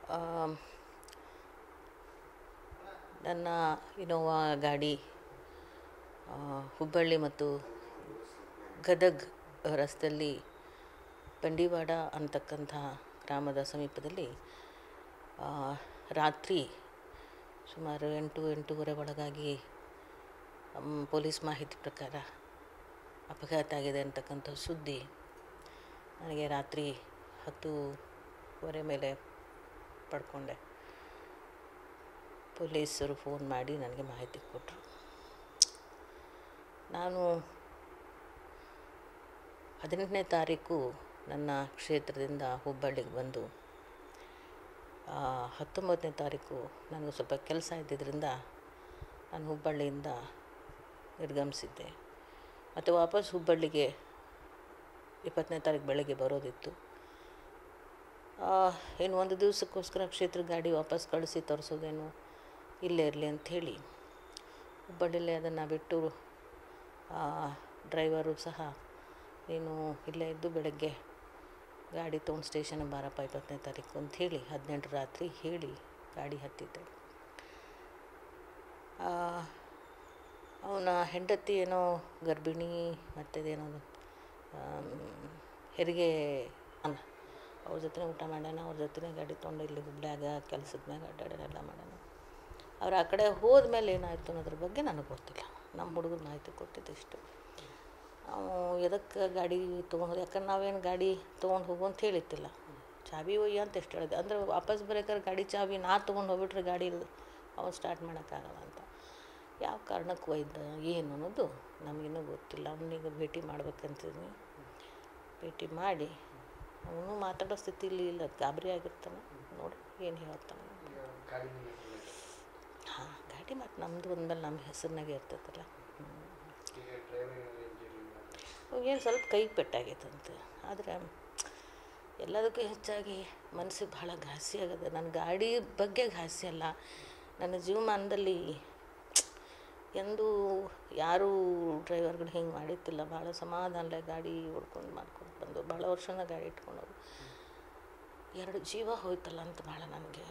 ನನ್ನ ಇನೋವಾ ಗಾಡಿ ಆ, ಹುಬ್ಬಳ್ಳಿ ಮತ್ತು ಗದಗ್ ರಸ್ತೆಯಲ್ಲಿ ಬಂಡಿವಾಡ ಅಂತಕ್ಕಂಥ ಗ್ರಾಮದ ಸಮೀಪದಲ್ಲಿ ಆ, ರಾತ್ರಿ ಸುಮಾರು ಎಂಟು ಎಂಟೂವರೆ ಒಳಗಾಗಿ ಮ್, ಪೊಲೀಸ್ ಮಾಹಿತಿ ಪ್ರಕಾರ ಅಪಘಾತ ಆಗಿದೆ ಅಂತಕ್ಕಂಥ ಸುದ್ದಿ ನನಗೆ ರಾತ್ರಿ ಹತ್ತೂವರೆ ಮೇಲೆ ಪಡ್ಕೊಂಡೆ ಪೊಲೀಸರು ಫೋನ್ ಮಾಡಿ ನನಗೆ ಮಾಹಿತಿ ಕೊಟ್ಟರು ನಾನು ಹದಿನೆಂಟನೇ ತಾರೀಕು ನನ್ನ ಕ್ಷೇತ್ರದಿಂದ ಹುಬ್ಬಳ್ಳಿಗೆ ಬಂದು ಆ, ಹತ್ತೊಂಬತ್ತನೇ ತಾರೀಕು ನನಗೆ ಸ್ವಲ್ಪ ಕೆಲಸ ಇದ್ದಿದ್ದರಿಂದ ನಾನು ಹುಬ್ಬಳ್ಳಿಯಿಂದ ನಿರ್ಗಮಿಸಿದ್ದೆ ಮತ್ತು ವಾಪಸ್ ಹುಬ್ಬಳ್ಳಿಗೆ ಇಪ್ಪತ್ತನೇ ತಾರೀಕು ಬೆಳಗ್ಗೆ ಬರೋದಿತ್ತು ಆ, ಇನ್ನು ಒಂದು ದಿವಸಕ್ಕೋಸ್ಕರ ಕ್ಷೇತ್ರ ಗಾಡಿ ವಾಪಸ್ ಕಳಿಸಿ ತರಿಸೋದೇನು ಇಲ್ಲೇ ಇರಲಿ ಅಂಥೇಳಿ ಹುಬ್ಬಳ್ಳಿಲೇ ಅದನ್ನು ಬಿಟ್ಟು ಆ, ಡ್ರೈವರು ಸಹ ನೀನು ಇಲ್ಲೇ ಇದ್ದು ಬೆಳಗ್ಗೆ ಗಾಡಿ ತೊಗೊಂಡು ಸ್ಟೇಷನ್ಗೆ ಬಾರಪ್ಪ ಇಪ್ಪತ್ತನೇ ತಾರೀಕು ಅಂಥೇಳಿ ಹದಿನೆಂಟು ರಾತ್ರಿ ಹೇಳಿ ಗಾಡಿ ಹತ್ತಿದ್ದೆ ಅವನ ಹೆಂಡತಿ ಏನೋ ಗರ್ಭಿಣಿ ಮತ್ತದೇನೋ ಆಮ್, ಹೆರಿಗೆ ಅಲ್ಲ ಅವ್ರ ಜೊತೆ ಊಟ ಮಾಡ್ಯಾನ ಅವ್ರ ಜೊತೆ ಗಾಡಿ ತೊಗೊಂಡು ಇಲ್ಲಿ ಹುಬ್ಳ್ಯಾಗ ಕೆಲಸದ ಮ್ಯಾಗ ಅಡ್ಡಾಡ್ಯಾನ ಎಲ್ಲ ಮಾಡ್ಯಾನ ಅವ್ರು ಆ ಕಡೆ ಹೋದ್ಮೇಲೆ ಏನಾಯಿತು ಅನ್ನೋದ್ರ ಬಗ್ಗೆ ನನಗೆ ಗೊತ್ತಿಲ್ಲ ನಮ್ಮ ಹುಡುಗರು ಮಾಹಿತಿ ಕೊಟ್ಟಿದ್ದು ಇಷ್ಟು ಅವು ಎದಕ್ಕೆ ಗಾಡಿ ತೊಗೊಂಡು ಯಾಕಂದ್ರೆ ನಾವೇನು ಗಾಡಿ ತೊಗೊಂಡು ಹೋಗು ಅಂತ ಹೇಳಿತ್ತಿಲ್ಲ ಚಾವಿ ಒಯ್ಯ ಅಂತ ಎಷ್ಟು ಹೇಳಿದೆ ಅಂದರೆ ವಾಪಸ್ ಬರೋಕ್ಕಾರೆ ಗಾಡಿ ಚಾವಿ ನಾ ತೊಗೊಂಡು ಹೋಗ್ಬಿಟ್ರೆ ಗಾಡಿ ಅವನು ಸ್ಟಾರ್ಟ್ ಮಾಡೋಕ್ಕಾಗಲ್ಲ ಅಂತ ಯಾವ ಕಾರಣಕ್ಕೆ ಒಯ್ದ ಏನು ಅನ್ನೋದು ನಮಗಿನ್ನೂ ಗೊತ್ತಿಲ್ಲ ಅವನಿಗೆ ಭೇಟಿ ಮಾಡ್ಬೇಕಂತಿದ್ವಿ ಭೇಟಿ ಮಾಡಿ ಅವನು ಮಾತಾಡೋ ಸ್ಥಿತಿಲಿ ಇಲ್ಲ ಗಾಬರಿ ಆಗಿರ್ತಾನೆ ನೋಡಿ ಏನು ಹೇಳ್ತಾನೆ ಹಾಂ ಗಾಡಿ ಮತ್ತು ನಮ್ಮದು ಒಂದ್ಮೇಲೆ ನಮ್ಮ ಹೆಸರಿನಾಗೆ ಇರ್ತೈತಲ್ಲ ಏನು ಸ್ವಲ್ಪ ಕೈಗೆ ಪೆಟ್ಟಾಗೈತಂತೆ ಆದರೆ ಎಲ್ಲದಕ್ಕೂ ಹೆಚ್ಚಾಗಿ ಮನಸ್ಸಿಗೆ ಭಾಳ ಘಾಸಿ ಆಗದೆ ನನ್ನ ಗಾಡಿ ಬಗ್ಗೆ ಘಾಸಿ ಅಲ್ಲ ನನ್ನ ಜೀವಮಾನದಲ್ಲಿ ಎಂದೂ ಯಾರೂ ಡ್ರೈವರ್ಗಳು ಹಿಂಗೆ ಮಾಡಿತ್ತಿಲ್ಲ ಭಾಳ ಸಮಾಧಾನಲೆ ಗಾಡಿ ಹೊಡ್ಕೊಂಡು ಮಾಡ್ಕೊಂಡು ಬಂದು ಭಾಳ ವರ್ಷನ ಗಾಡಿ ಇಟ್ಕೊಂಡೋರು ಎರಡು ಜೀವ ಹೋಯ್ತಲ್ಲ ಅಂತ ಭಾಳ ನನಗೆ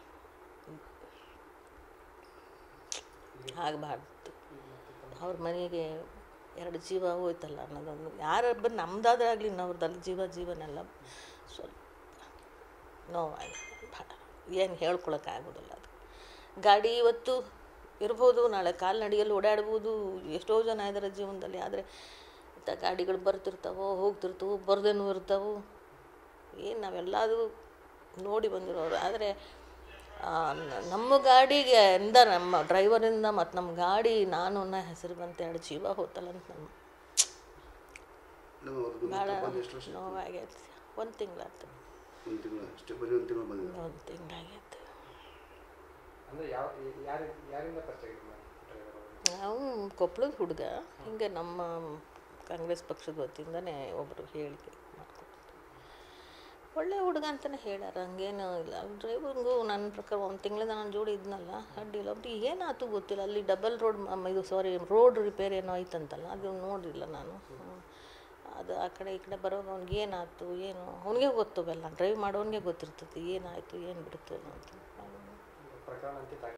ಆಗಬಾರ್ದು ಅವ್ರ ಮನೆಗೆ ಎರಡು ಜೀವ ಹೋಯ್ತಲ್ಲ ಅನ್ನೋದೊಂದು ಯಾರೊಬ್ಬ ನಮ್ದಾದ್ರೆ ಆಗಲಿ ಇನ್ನೊಬ್ರದಲ್ಲಿ ಜೀವ ಜೀವನೆಲ್ಲ ಸ್ವಲ್ಪ ನೋವಾಗಿ ಭಾಳ ಏನು ಹೇಳ್ಕೊಳಕ್ಕಾಗೋದಿಲ್ಲ ಅದು ಗಾಡಿ ಇವತ್ತು ಇರ್ಬೋದು ನಾಳೆ ಕಾಲ್ನಡಿಗೆಯಲ್ಲಿ ಓಡಾಡ್ಬೋದು ಎಷ್ಟೋ ಜನ ಇದ್ದಾರೆ ಜೀವನದಲ್ಲಿ ಆದರೆ ಇಂಥ ಗಾಡಿಗಳು ಬರ್ತಿರ್ತಾವೋ ಹೋಗ್ತಿರ್ತಾವೋ ಬರ್ದೇನೂ ಇರ್ತಾವೋ ಏನು ನಾವೆಲ್ಲದು ನೋಡಿ ಬಂದಿರೋರು ಆದರೆ ಆ, ನ- ನಮ್ಮ ಗಾಡಿಗೆ ಇಂದ ನಮ್ಮ ಡ್ರೈವರಿಂದ ಮತ್ತು ನಮ್ಮ ಗಾಡಿ ನಾನು ಅನ್ನೋ ಹೆಸರು ಬಂತ ಎರಡು ಜೀವ ಹೋತಲ್ಲ ಅಂತ ನಮ್ಮ ನಾವು ಅವ್ರದ್ದು ಭಾಳ ಬಂದು ಎಷ್ಟು ವರ್ಷ ನೋವಾಗೈತೆ ಒಂದು ತಿಂಗಳಾಯ್ತು ಒಂದು ತಿಂಗಳು ಅಷ್ಟೇ ಬರೀ ಒಂದು ತಿಂಗಳು ಬಂದಿದೆ ಒಂದು ತಿಂಗಳಾಗೈತೆ ಅಂದ್ರೆ ಯಾವ ಯಾರಿ ಯಾರಿಂದ ಪರಿಚಯ ಆಗಿದ್ದು ಡ್ರೈವರ್ ಅವರು ನಾವು ಕೊಪ್ಪಳದ ಹುಡುಗ ಹಿಂಗೆ ನಮ್ಮ ಕಾಂಗ್ರೆಸ್ ಪಕ್ಷದ ವತಿಯಿಂದನೇ ಒಬ್ಬರು ಹೇಳಿಕೆ ಮಾಡ್ಕೊಡ್ತೀವಿ ಒಳ್ಳೆ ಹುಡುಗ ಅಂತಲೇ ಹೇಳ್ಯಾರ ಹಂಗೇನು ಇಲ್ಲ ಡ್ರೈವರ್ಗೂ ನನ್ನ ಪ್ರಕಾರ ಒಂದು ತಿಂಗಳಿಂದ ನನ್ನ ಜೋಡಿ ಇದ್ನಲ್ಲ ಅಡ್ಡಿಲ್ಲ ಅವ್ರಿಗೆ ಏನಾಯ್ತು ಗೊತ್ತಿಲ್ಲ ಅಲ್ಲಿ ಡಬಲ್ ರೋಡ್ ಇದು ಸಾರಿ ರೋಡ್ ರಿಪೇರ್ ಏನೋ ಐತಂತಲ್ಲ ಅದು ನೋಡಿಲ್ಲ ನಾನು ಹ್ಮ್. ಅದು ಆ ಕಡೆ ಈ ಕಡೆ ಬರೋದು ಅವ್ನಿಗೆ ಏನಾಯ್ತು ಏನು ಅವನಿಗೆ ಗೊತ್ತು ಅವೆಲ್ಲ ಡ್ರೈವ್ ಮಾಡೋನಿಗೆ ಗೊತ್ತಿರ್ತೈತಿ ಏನಾಯಿತು ಏನು ಬಿಡ್ತು ಅನ್ನೋ ಅಂತ ಪ್ರಕರಣ ಅಂತ